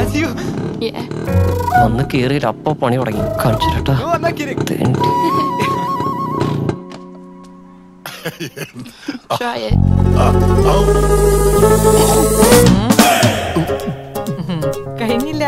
see you. Yeah. വന്ന് കേറിയിട്ട് അപ്പൊ പണി തുടങ്ങി കാണിച്ചിട്ടാ No, I'm not kidding. Try it. കഴിഞ്ഞില്ല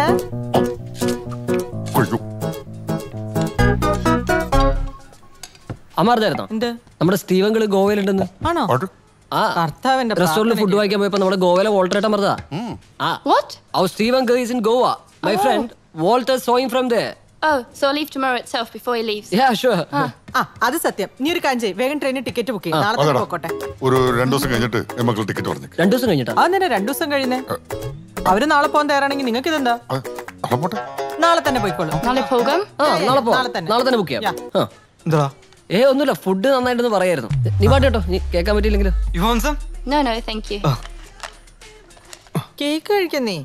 അമാർന്നായിരുന്നോ എന്ത് നമ്മുടെ സ്റ്റീവൻ കള് ഗോവയിലുണ്ടെന്ന് ആണോ ആ കർത്താവിന്റെ റെസ്റ്റോറന്റിൽ ഫുഡ് വാങ്ങിക്കാൻ പോയപ്പോ നമ്മുടെ ഗോവയിലെ വോൾട്ടർ മറന്നാ ആ What? our Stephen Curry is in Goa. My Oh. friend Walter saw him from there. Oh, so I'll leave tomorrow itself before he leaves. Yeah, sure. ആ അത് സത്യം നീ ഒരു കാര്യം ചെയ്യ് വേഗം ട്രെയിനിൽ ടിക്കറ്റ് ബുക്ക് ചെയ്യും നാളെ തന്നെ അതെടാ. പോക്കോട്ടെ ഒരു രണ്ടു ദിവസം കഴിഞ്ഞിട്ട് മക്കൾ ടിക്കറ്റ് പറഞ്ഞു രണ്ടു ദിവസം കഴിഞ്ഞിട്ടാ ആ തന്നെ രണ്ടു ദിവസം കഴിഞ്ഞേ അവര് നാളെ പോകാൻ തയ്യാറാണെങ്കിൽ നിങ്ങൾക്ക് ഇതെന്താ നാളെ തന്നെ പോയിക്കോളൂ നാളെ പോകാം ആ നാളെ പോവാം നാളെ തന്നെ നാളെ തന്നെ ബുക്ക് ചെയ്യാം ആ. എന്താ ഏ ഒന്നുമില്ല ഫുഡ് നന്നായിട്ടെന്ന് പറയായിരുന്നു നീ പാട്ട് കേട്ടോ നീ കേൾക്കാൻ പറ്റിയില്ലെങ്കിൽ You want some? No, no, thank you. Cake കഴിക്കുന്നേ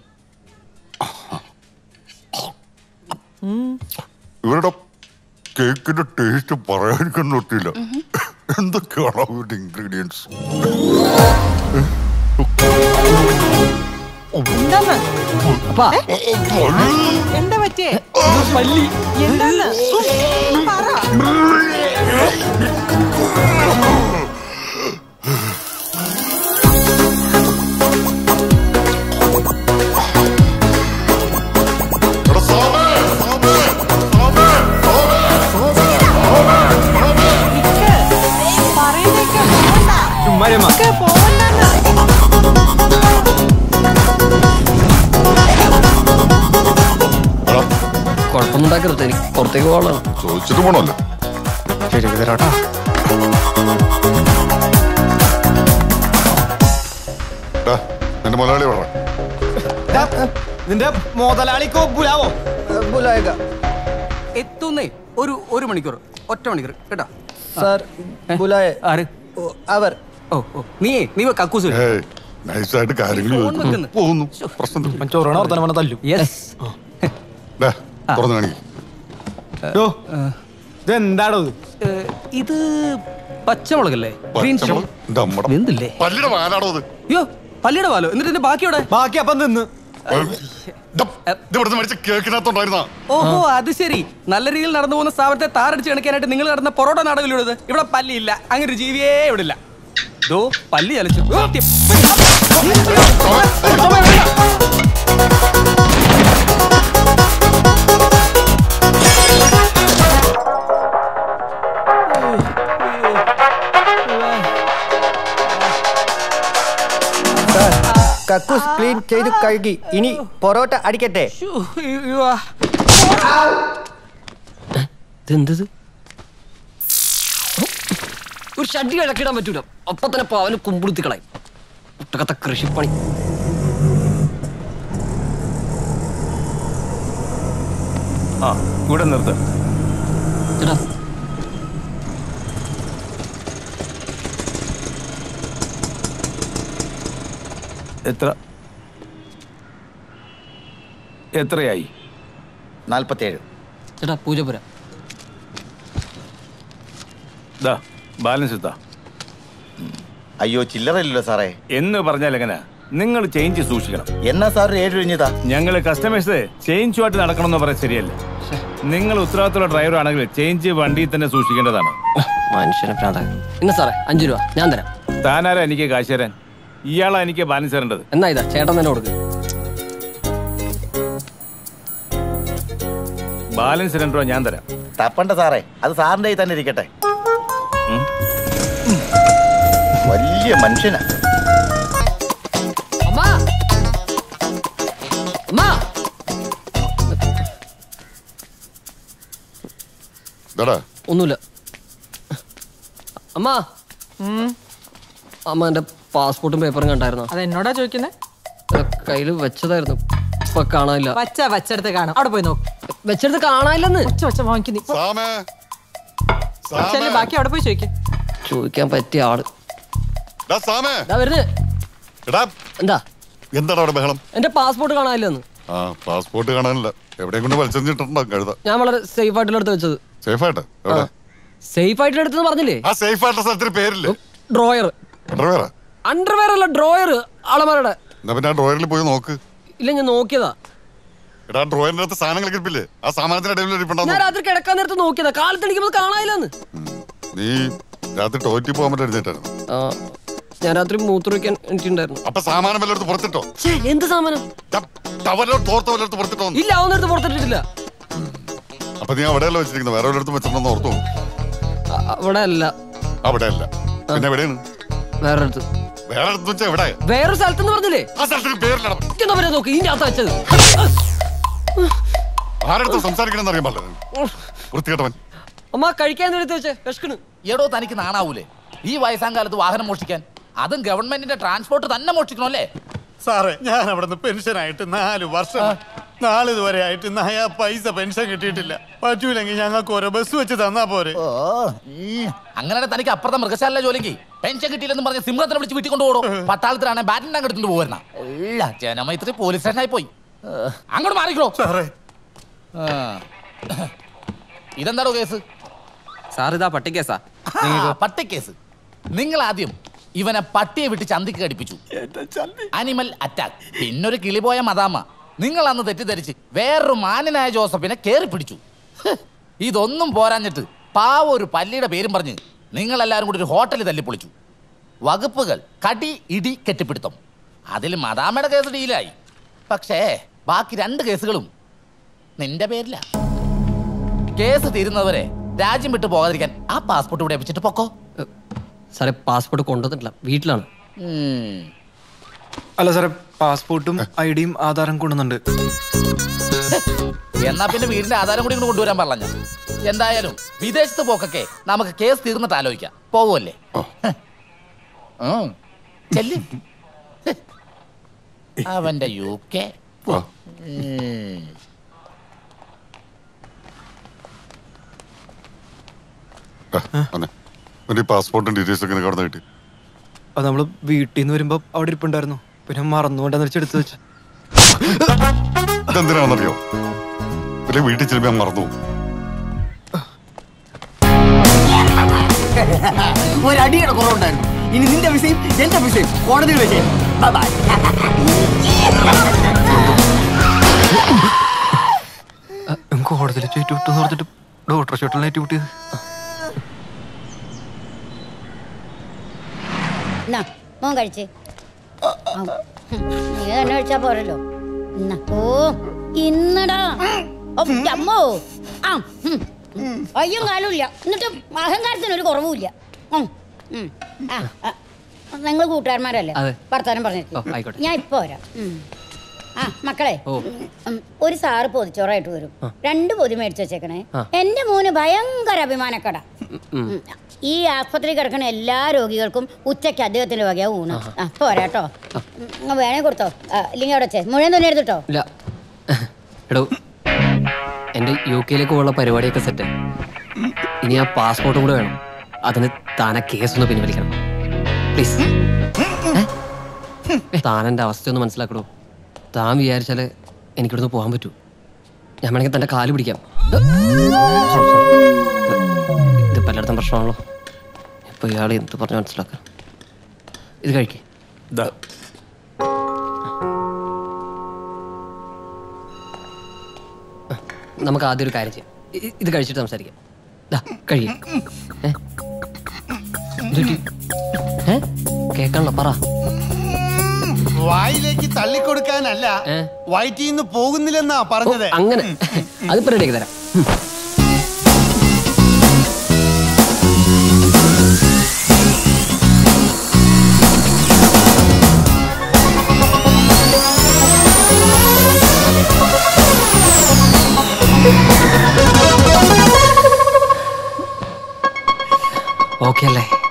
ഇവരുടെ കേക്കിന്റെ ടേസ്റ്റ് പറയാതിരിക്കാൻ പറ്റില്ല എന്തൊക്കെയാണ് അവരുടെ ഇൻഗ്രീഡിയൻസ് എന്താന്ന് അപ്പാ എന്താ പറ്റിയേ പല്ലി എന്താന്ന് പറ ചുമ്മാ രമ. കുഴപ്പമൊന്നും ഉണ്ടാക്കരുത് എനിക്ക് പുറത്തേക്ക് പോകണം ചോദിച്ചിട്ട് പോണല്ലോ ശരി തരാട്ടാ എന്റെ മലയാളി പറ നിന്റെ മുതലാളിക്കോ പുലാവോ എത്തുന്നേ ഒരു ഒരു മണിക്കൂർ ഒറ്റ മണിക്കൂർ കേട്ടോ സാർ ബുലായ ആര് അവർ ഓ ഓ നീ നീ വെക്ക് കക്കൂസ് വെക്ക്. ഏയ് നൈസായിട്ട് കാര്യങ്ങൾ ഫോൺ ചോദിക്കുന്നു. വെക്കുന്നു. പോകുന്നു പ്രശ്നം ചോറാണ് വർത്തമാനം പറഞ്ഞ തല്ലു യെസ് ദേ, തുറന്നു കാണിക്ക് ഇതെന്താടോ ഇത് ഏ, ഇത് പച്ചമുളകല്ലേ ഗ്രീൻ പച്ചമുളക് എന്റെ അമ്മടെ വെന്തില്ലേ പല്ലിയുടെ വാലാണോ അത് അയ്യോ പല്ലിയുടെ പാലോ എന്നിട്ട് എന്റെ ബാക്കിയോടെ ബാക്കി അപ്പം തിന്ന് ഇത് ഇവിടുന്ന് മേടിച്ച കേക്കിനകത്തുണ്ടായിരുന്ന ഓഹോ അത് ശരി നല്ല രീതിയിൽ നടന്നു പോകുന്ന സ്ഥാപനത്തെ താറടിച്ച് കണക്കാനായിട്ട് നിങ്ങൾ നടന്ന പൊറോട്ട നാടകമില്ലുള്ളത് ഇവിടെ പല്ലിയില്ല അങ്ങനെ ഒരു ജീവിയേ ഇവിടെ ഇല്ല ദോ പല്ലി ചലച്ചു ഓ, തി- കക്കൂസ് ക്ലീൻ ചെയ്ത് കഴുകി ഇനി പൊറോട്ട അടിക്കട്ടെ ശ്ശോ, അയ്യോ. ഇതെന്തത് ഒരു ഷഡ്ഡി ഇളക്കിടാൻ പറ്റൂല അപ്പൊ തന്നെ പാവന് കുമ്പുളുത്തി കളയും ഒട്ടകത്തെ കൃഷിപ്പണി ആ ഇവിടെ നിർത്ത് ചേട്ടാ എത്ര എത്രയായി നാൽപ്പത്തേഴ് ചേട്ടാ പൂജപ്പുര ദാ ബാലൻസ് എത്താ അയ്യോ ചില്ലറയില്ലല്ലോ സാറേ എന്ന് പറഞ്ഞാൽ എങ്ങനെ നിങ്ങൾ ചേഞ്ച് സൂക്ഷിക്കണം എന്നാ സാർ ഏഴ് കഴിഞ്ഞതാ ഞങ്ങൾ കസ്റ്റമേഴ്സ് ചേഞ്ചുമായിട്ട് നടക്കണമെന്ന് പറയാൻ ശരിയല്ല നിങ്ങൾ ഉത്തരവാദിത്തമുള്ള ഡ്രൈവർ ആണെങ്കിൽ ചേഞ്ച് വണ്ടിയിൽ തന്നെ സൂക്ഷിക്കേണ്ടതാണ് മനുഷ്യനെ പ്രാന്ത ഇന്ന് സാറേ അഞ്ചു രൂപ ഞാൻ തരാം താനാരാ എനിക്ക് കാശ് തരാൻ ഇയാളാ എനിക്ക് ബാലൻസ് തരേണ്ടത് എന്നാ ഇതാ ചേട്ടൻ തന്നെ കൊടുക്ക് ബാലൻസ് രണ്ട് രൂപ ഞാൻ തരാം തപ്പണ്ട സാറേ അത് സാറിന്റെ കയ്യിൽ തന്നെ ഇരിക്കട്ടെ ഉം. വലിയ മനുഷ്യനാ അമ്മാ അമ്മാ ഇതാടാ ഒന്നുമില്ല അമ്മ അമ്മ എന്റെ പാസ്പോർട്ടും പേപ്പറും കണ്ടായിരുന്നോ അത് എന്നോടാ ചോദിക്കുന്നത് കയ്യിൽ വെച്ചതായിരുന്നു ഇപ്പൊ കാണാനില്ല വച്ച വച്ചെടുത്ത് കാണാം അവിടെ പോയി നോക്ക് വെച്ചെടുത്ത് കാണാനില്ലെന്ന് വച്ച വച്ച വാങ്ങിക്കുന്നി സാമേ ചെല്ലു ബാക്കി അവിടെ പോയി ചോദിക്കും ചോദിക്കാൻ പറ്റിയ ആള് ഡാ സാമേ ഇതാ വരുന്നത് എടാ എന്താ എന്താണ് അവിടെ ബഹളം എന്റെ പാസ്പോർട്ട് കാണാനില്ലെന്ന് ആ പാസ്പോർട്ട് കാണാനില്ല എവിടെയും കൊണ്ട് വലിച്ചെറിഞ്ഞിട്ടുണ്ടോ കഴുത ഞാൻ വളരെ സേഫ് ആയിട്ടുള്ള അടുത്ത് വെച്ചത് സേഫ് ആയിട്ട് എവിടെ സേഫ് ആയിട്ടുള്ള അടുത്ത് പറഞ്ഞില്ലേ ആ സേഫ് ആയിട്ടുള്ള സ്ഥലത്തിന് പേരില്ലേ ഡ്രോയർ ഡ്രൈവറാ അണ്ടർവെയർ അല്ല ഡ്രോയർ ആളമാരുടെ എന്നാ പിന്നെ ആ ഡ്രോയറിൽ പോയി നോക്ക് ഇല്ല ഞാൻ നോക്കിയതാ എടാ ഡ്രോയിന്റെ അകത്ത് സാധനങ്ങൾ കിടപ്പില്ലേ ആ സാമാനത്തിന്റെ ഇടയിൽ ഞാൻ ഇരിപ്പുണ്ടാവും രാത്രി കിടക്കാൻ നേരത്ത് നോക്കിയതാ കാലത്ത് എണീക്കുമ്പോൾ കാണാനില്ലെന്ന് നീ രാത്രി ടോയ്ലറ്റിൽ പോകാൻ പറ്റി എഴുന്നേറ്റായിരുന്നു ആ ഞാൻ രാത്രി മൂത്രമൊഴിക്കാൻ എനിക്കുണ്ടായിരുന്നു അപ്പൊ സാമാനം വല്ലയിടത്ത് പുറത്തിട്ടോ ഛേ, എന്ത് സാമാനം ടവലോ തോർത്ത വല്ലയിടത്ത് പുറത്തിട്ടോ ഇല്ല ഒന്നെടുത്ത് പുറത്തിട്ടിട്ടില്ല അപ്പൊ നീ അവിടെയല്ല വെച്ചിരിക്കുന്നത് വേറെ വല്ലയിടത്തും വെച്ചിട്ടുണ്ടെന്ന് ഓർത്തു അ- അവിടെ അല്ല അവിടെ അല്ല പിന്നെ എവിടെയാണ് വേറെ അടുത്ത് വേറെ അടുത്ത് വെച്ചാ എവിടെ വേറൊരു സ്ഥലത്തെന്ന് പറഞ്ഞില്ലേ ആ സ്ഥലത്തിന് പേരിലടം എന്താ പറയാ നോക്ക് ഇതിന്റെ അകത്ത് വെച്ചത് ആരടുത്ത് സംസാരിക്കണമെന്ന് അറിയാൻ പാടില്ല വൃത്തികെട്ടവൻ അമ്മ കഴിക്കാൻ എടുത്ത് വെച്ചേ വിശക്കണ് എടോ തനിക്ക് നാണാവൂലേ ഈ വയസ്സാം കാലത്ത് വാഹനം മോഷ്ടിക്കാൻ അതും ഗവൺമെന്റിന്റെ ട്രാൻസ്പോർട്ട് തന്നെ മോഷ്ടിക്കണോ അല്ലേ സാറേ ഞാൻ അവിടെ നിന്ന് പെൻഷനായിട്ട് നാല് വർഷം നാളിതുവരെ ആയിട്ട് നയാ പൈസ പെൻഷൻ കിട്ടിയിട്ടില്ല പറ്റൂലെങ്കിൽ ഞങ്ങൾക്ക് ഓരോ ബസ് വെച്ച് തന്നാ പോരെ ഓ അങ്ങനെ തനിക്ക് അപ്പുറത്തെ മൃഗശാല ജോലിക്ക് പെൻഷൻ കിട്ടിയില്ലെന്ന് പറഞ്ഞ് സിംഹത്തിനെ വിളിച്ച് വീട്ടിൽ കൊണ്ടുപോകണോ പട്ടാളത്തിലാണ് ബാറ്റിംഗ് എടുത്തുകൊണ്ട് പോരുന്ന ഇല്ല ജനമൈത്രി പോലീസ് സ്റ്റേഷനായി പോയി ഏ, അങ്ങോട്ട് മാറിക്കോ സാറേ ആ. ഇതെന്താടോ കേസ് സാർ ഇതാ പട്ടിക്കേസാ ആ, പട്ടിക്കേസ് നിങ്ങൾ ആദ്യം ഇവനെ പട്ടിയെ വിട്ട് ചന്തിക്ക് കടിപ്പിച്ചു അനിമൽ അറ്റാക്ക് പിന്നൊരു കിളി പോയ മദാമ നിങ്ങൾ അന്ന് തെറ്റിദ്ധരിച്ച് വേറൊരു മാന്യനായ ജോസഫിനെ കേറി പിടിച്ചു ഹ്, ഇതൊന്നും പോരാഞ്ഞിട്ട് പാവ ഒരു പല്ലിയുടെ പേരും പറഞ്ഞ് നിങ്ങൾ എല്ലാവരും കൂടി ഒരു ഹോട്ടലിൽ തല്ലിപ്പൊളിച്ചു വകുപ്പുകൾ കടി ഇടി കെട്ടിപ്പിടുത്തം അതിൽ മദാമയുടെ കേസ് ഡീലായി പക്ഷേ ബാക്കി രണ്ട് കേസുകളും നിന്റെ പേരില കേസ് തീരുന്നവരെ രാജ്യം വിട്ടു പോകാതിരിക്കാൻ ആ പാസ്പോർട്ട് ഇവിടെ വെച്ചിട്ട് പൊക്കോ സാറേ പാസ്പോർട്ട് കൊണ്ടുവന്നിട്ടില്ല വീട്ടിലാണ് ഉം. അല്ല സാറേ പാസ്പോർട്ടും ഐ ഡിയും ആധാരം കൊണ്ടുവന്നുണ്ട് എന്നാ പിന്നെ വീടിന്റെ ആധാരം കൂടി ഇങ്ങോട്ട് കൊണ്ടുവരാൻ പറഞ്ഞ എന്തായാലും വിദേശത്ത് പോക്കൊക്കെ നമുക്ക് കേസ് തീർന്നിട്ട് ആലോചിക്കാം പോവുമല്ലേ ഉം. ചെല്ല്. അവന്റെ യു കെ വാ. ഉം. ആ, വന്നേ. നിന്റെ ഈ പാസ്പോർട്ടും ഡീറ്റെയിൽസ് ഒക്കെ നിനക്ക് അവിടെ കിട്ടി അത് നമ്മള് വീട്ടിൽ നിന്ന് വരുമ്പോ അവിടെ ഇരിപ്പുണ്ടായിരുന്നു പിന്നെ മറന്നുകൊണ്ടെന്ന് വെച്ച് എടുത്തു വെച്ച ഇതെന്തിനാണെന്നറിയോ പിന്നെ വീട്ടിൽ ചെല്ലുമ്പോൾ ഞാൻ മറന്നു പോകും. ഒരടിയുടെ കുറവുണ്ടായിരുന്നു ഇനി നിന്റെ വിസയും എന്റെ വിസയും കോടതിയിൽ വെച്ചേ ബൈ കോടതിയിൽ ചേറ്റു വിട്ടെന്ന് പറഞ്ഞിട്ട് ഡോക്ടർ ഷോട്ടിൽ നേറ്റ് വിട്ടത് എന്നാ മോൻ കഴിച്ചേ നീ തന്നെ കഴിച്ചാ പോരല്ലോ എന്നാ. ഓ ഇന്നടാ ഓ, അമ്മോ ആ ഉം, ഉം. അയ്യും കാലും ഇല്ല എന്നിട്ട് അഹങ്കാരത്തിന് ഒരു കുറവുമില്ല ഉം, ഉം. ആ, ആ. നിങ്ങൾ കൂട്ടുകാരന്മാരല്ലേ അതെ. വർത്താനം ഓ, പറഞ്ഞിട്ട് ആയിക്കോട്ടെ. ഞാൻ ഇപ്പൊ വരാം ഉം. ആ മക്കളെ ഓ. ഉം, ഒരു സാറ് പൊതിച്ചോറായിട്ട് വരും രണ്ട് പൊതി മേടിച്ചു വെച്ചേക്കണേ ആ. എന്റെ മോന് ഭയങ്കര അഭിമാനക്കട ഉം. ഉം. ഈ ആസ്പത്രി കിടക്കുന്ന എല്ലാ രോഗികൾക്കും ഉച്ചയ്ക്ക് അദ്ദേഹത്തിന്റെ വകയാ ഊണ് ആ പോരാട്ടോ ഉം, വേണേ കൊടുത്തോ ആ, ഇല്ലെങ്കിൽ അവിടെ വെച്ചേ മുഴുവൻ തന്നെ എടുത്തിട്ടോ ഇല്ല എടോ എൻ്റെ യു കെയിലേക്ക് പോകാനുള്ള പരിപാടിയൊക്കെ സെറ്റ് ഇനി ആ പാസ്പോർട്ടും കൂടെ വേണം അതിന് താനെ കേസൊന്ന് പിൻവലിക്കണം പ്ലീസ് താൻ എൻ്റെ അവസ്ഥയൊന്ന് മനസ്സിലാക്കണോ താൻ വിചാരിച്ചാല് എനിക്കിവിടുന്ന് പോകാൻ പറ്റൂ ഞാൻ വേണമെങ്കിൽ തൻ്റെ കാല് പിടിക്കാം ഇത് പലയിടത്തും പ്രശ്നമാണല്ലോ ഇപ്പൊ ഇയാൾ എന്ത് പറഞ്ഞ് മനസ്സിലാക്കാം ഇത് കഴിക്കേ നമുക്ക് ആദ്യം ഒരു കാര്യം ചെയ്യാം ഇ- ഇത് കഴിച്ചിട്ട് സംസാരിക്കാം ദാ, കഴിയ് ഏ? ഇത് പറ്റി? ഏ? കേൾക്കണല്ലോ പറ വായിലേക്ക് തള്ളിക്കൊടുക്കാനല്ല ഏ? വയറ്റിൽ നിന്ന് പോകുന്നില്ലെന്നാ ഓ, പറഞ്ഞത് അങ്ങനെ അതിപ്പോ റെഡിയാക്കി തരാം ഉം. ഓക്കെ അല്ലേ